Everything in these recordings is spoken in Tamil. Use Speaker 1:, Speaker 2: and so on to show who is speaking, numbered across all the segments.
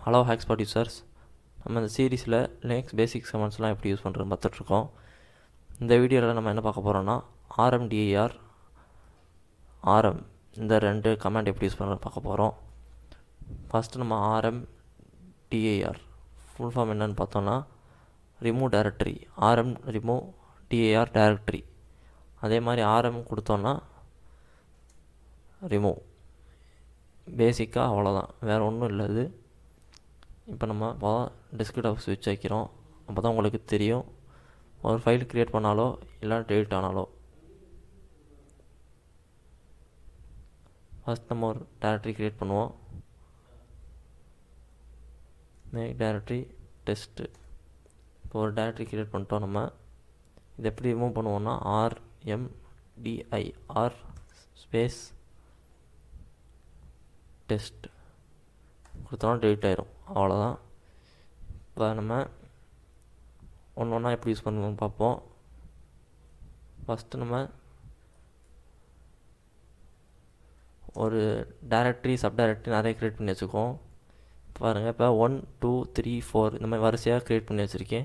Speaker 1: ஹலோ ஹேக்ஸ் ப்ரொடியூசர்ஸ் நம்ம இந்த சீரீஸில் லினக்ஸ் பேசிக் கமெண்ட்ஸ்லாம் எப்படி யூஸ் பண்ணுறது பார்த்துட்ருக்கோம் இந்த வீடியோவில் நம்ம என்ன பார்க்க போகிறோம்னா ஆர்எம்டிஏஆர் ஆர்எம் இந்த ரெண்டு கமாண்ட் எப்படி யூஸ் பண்ணுறது பார்க்க போகிறோம் ஃபஸ்ட்டு நம்ம ஆர்எம் டிஏஆர் ஃபுல் ஃபார்ம் என்னன்னு பார்த்தோன்னா remove directory RM remove DIR directory அதே மாதிரி ஆர்எம் கொடுத்தோன்னா ரிமூவ் பேசிக்காக அவ்வளோதான் வேறு ஒன்றும் இல்லை இது இப்போ நம்ம டெஸ்க்டாப் ஸ்விட்ச் வைக்கிறோம் அப்போ தான் உங்களுக்கு தெரியும் ஒரு ஃபைல் க்ரியேட் பண்ணாலோ இல்லை டெலிட் ஆனாலோ ஃபஸ்ட் நம்ம ஒரு டேரக்டரி க்ரியேட் பண்ணுவோம் மேக் டேரக்டரி டெஸ்ட்டு இப்போ ஒரு டேரக்டரி க்ரியேட் பண்ணிட்டோம் நம்ம இது எப்படி ரிமூவ் பண்ணுவோம்னா ஆர்எம்டிஐஆர் ஸ்பேஸ் டெஸ்ட் கொடுத்தோன்னா டெலிட் ஆயிரும் அவ்வளோதான் இப்போ நம்ம ஒன்று ஒன்றா எப்படி யூஸ் பண்ணுவோம்னு பார்ப்போம் ஃபஸ்ட்டு நம்ம ஒரு டேரக்டரி சப் டேரக்டரி நிறைய க்ரியேட் பண்ணி வச்சுக்கோம் பாருங்கள் இப்போ ஒன் டூ த்ரீ ஃபோர் இந்த மாதிரி வரிசையாக க்ரியேட் பண்ணி வச்சுருக்கேன்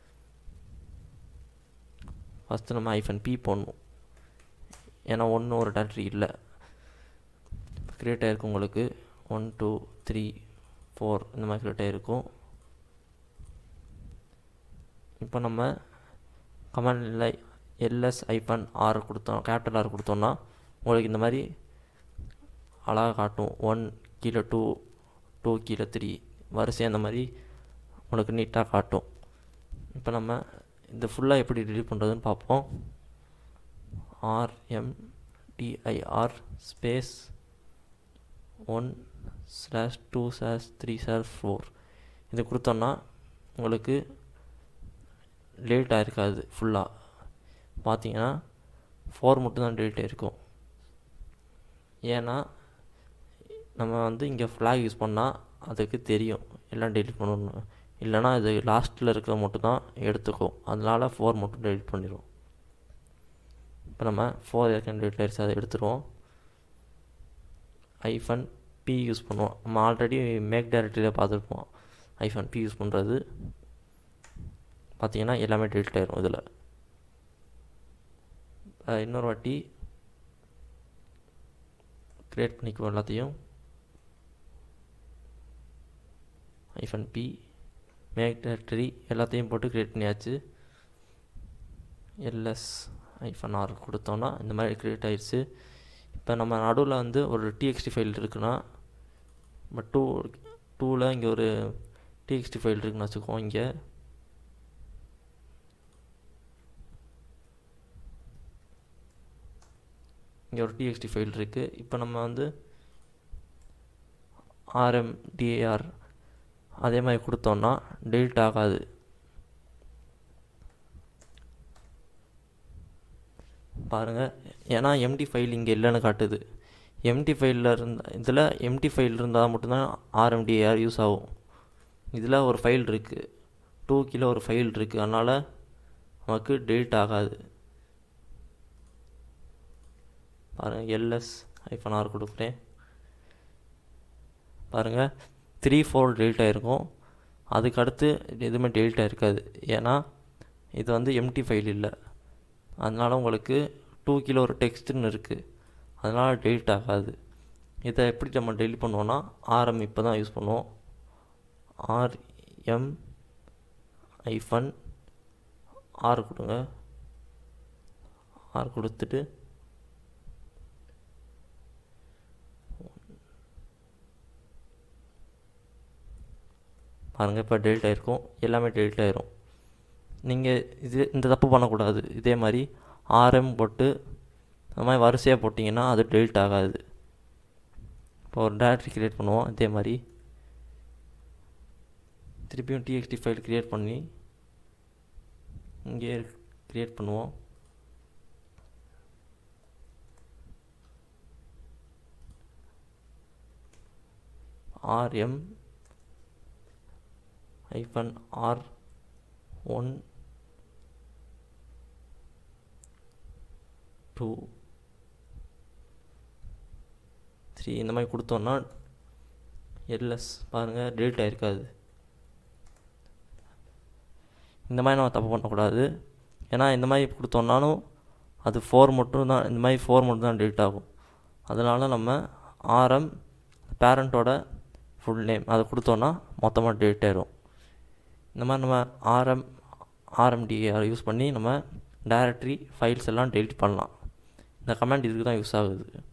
Speaker 1: ஃபஸ்ட்டு நம்ம ஐஃபன் பி போடணும் ஏன்னா ஒன்று ஒரு டேரக்டரி இல்லை க்ரியேட் ஆகிருக்கும் உங்களுக்கு ஒன் டூ த்ரீ ஃபோர் இந்த மாதிரி க்ரியேட் ஆகிருக்கும் இப்போ நம்ம கமாண்டில் எல்எஸ் ஐஃபன் ஆர் கொடுத்தோம் கேபிட்டல் ஆர் கொடுத்தோன்னா உங்களுக்கு இந்த மாதிரி அழகாக காட்டும் ஒன் கீழே டூ டூ கீழே த்ரீ வரிசையாக இந்த மாதிரி உங்களுக்கு நீட்டாக காட்டும் இப்போ நம்ம இது ஃபுல்லாக எப்படி டிலீட் பண்ணுறதுன்னு பார்ப்போம் RMDIR space one slash two slash three slash four இது கொடுத்தோன்னா உங்களுக்கு டெலிட் ஆகிருக்காது ஃபுல்லாக பார்த்தீங்கன்னா ஃபோர் மட்டும் தான் டெலிட் ஆகிருக்கும் ஏன்னா நம்ம வந்து இங்கே ஃப்ளாக் யூஸ் பண்ணால் அதுக்கு தெரியும் எல்லாம் டெலிட் பண்ணணும் இல்லைனா இது லாஸ்ட்டில் இருக்கிற மட்டும் தான் எடுத்துக்கும் அதனால் ஃபோர் மட்டும் டெலிட் பண்ணிடும் இப்போ நம்ம ஃபோர் ஏற்கனவே டெலிட் ஆகிடுச்சு அதை எடுத்துருவோம் ஐஃபன் பி யூஸ் பண்ணுவோம் நம்ம ஆல்ரெடி மேக் டைரக்டரியில் பார்த்துருப்போம் ஐஃபன் பி யூஸ் பண்ணுறது பார்த்தீங்கன்னா எல்லாமே டெலிட் ஆயிரும் இதில் இன்னொரு வாட்டி க்ரியேட் பண்ணிக்குவோம் எல்லாத்தையும் ஐஃபன் பி மேக் டைரக்டரி எல்லாத்தையும் போட்டு க்ரியேட் பண்ணியாச்சு எல்எஸ் ஐஃபன் ஆர் கொடுத்தோன்னா இந்த மாதிரி க்ரியேட் ஆயிடுச்சு இப்போ நம்ம நடுவில் வந்து ஒரு டிஎக்ஸ்டி ஃபைல் இருக்குன்னா நம்ம டூ டூவில் இங்கே ஒரு டிஎக்ஸ்டி ஃபைல் இருக்குன்னு வச்சுக்கோம் இங்கே இங்கே ஒரு டிஎக்ஸ்டி ஃபைல் இருக்குது இப்போ நம்ம வந்து ஆர்எம்டிஏஆர் அதே மாதிரி கொடுத்தோன்னா டெலிட் ஆகாது பாருங்கள் ஏன்னா எம்டி ஃபைல் இங்கே இல்லைன்னு காட்டுது எம்டி ஃபைலில் இருந்த இதில் எம்டி ஃபைல் இருந்தால் மட்டும்தான் ஆர்எம்டிஏஆர் யூஸ் ஆகும் இதில் ஒரு ஃபைல் இருக்குது டூ கிலோ ஒரு ஃபைல் இருக்குது அதனால் நமக்கு டெலிட் ஆகாது பாருங்கள் எல்எஸ் ஐஃபன் ஆர் கொடுக்குறேன் பாருங்கள் த்ரீ ஃபோர் டெலிட் ஆகிருக்கும் அதுக்கடுத்து எதுவுமே டெலிட் ஆகிருக்காது ஏன்னா இது வந்து எம்டி ஃபைல் இல்லை அதனால் உங்களுக்கு டூ கிலோ ஒரு டெக்ஸ்ட்டுன்னு இருக்குது அதனால் டெலிட் ஆகாது இதை எப்படி நம்ம டெலிட் பண்ணுவோன்னா ஆர்எம் இப்போ தான் யூஸ் பண்ணுவோம் ஆர்எம் ஐஃபன் ஆர் கொடுங்க ஆர் கொடுத்துட்டு பாருங்கள் இப்போ டெலிட் ஆகிருக்கும் எல்லாமே டெலிட் ஆயிரும் நீங்கள் இது இந்த தப்பு பண்ணக்கூடாது இதே மாதிரி ஆர்எம் போட்டு அந்த மாதிரி வரிசையாக போட்டிங்கன்னா அது டெலிட் ஆகாது இப்போ ஒரு டேரக்டரி க்ரியேட் பண்ணுவோம் இதே மாதிரி திருப்பியும் டிஎக்ஸ்டி ஃபைல் க்ரியேட் பண்ணி இங்கே க்ரியேட் பண்ணுவோம் RM hyphen r one two three இந்த மாதிரி கொடுத்தோன்னா எல்எஸ் பாருங்கள் டெலிட் ஆகிருக்காது இந்த மாதிரி நம்ம தப்பு பண்ணக்கூடாது ஏன்னா இந்த மாதிரி கொடுத்தோம்னாலும் அது ஃபோர் மட்டும் தான் இந்த மாதிரி ஃபோர் மட்டும் தான் டெலிட் ஆகும் அதனால் நம்ம ஆர்எம் பேரண்ட்டோட ஃபுல் நேம் அதை கொடுத்தோன்னா மொத்தமாக டெலிட் ஆயிரும் இந்த மாதிரி நம்ம ஆர்எம் ஆர்எம்டிஆர் யூஸ் பண்ணி நம்ம டைரக்டரி ஃபைல்ஸ் எல்லாம் டெலிட் பண்ணலாம் இந்த கமெண்ட் இதுக்கு தான் யூஸ் ஆகுது